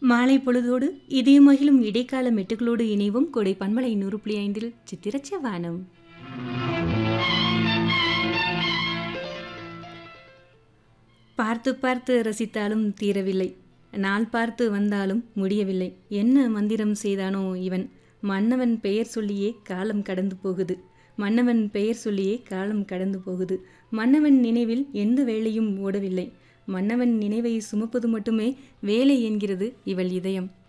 மாலை பொழுதோடு இதயமகிழும் இடைக்கால மெட்டுகளோடு இணைவும் கொடை பண்பலை நூறு புள்ளி ஐந்தில் சித்திரச்ச வானம் பார்த்து பார்த்து ரசித்தாலும் தீரவில்லை நாள் பார்த்து வந்தாலும் முடியவில்லை என்ன மந்திரம் செய்தானோ இவன் மன்னவன் பெயர் சொல்லியே காலம் கடந்து போகுது மன்னவன் பெயர் சொல்லியே காலம் கடந்து போகுது மன்னவன் நினைவில் எந்த வேலையும் ஓடவில்லை மன்னவன் நினைவை சுமப்பது மட்டுமே வேலை என்கிறது இவள் இதயம்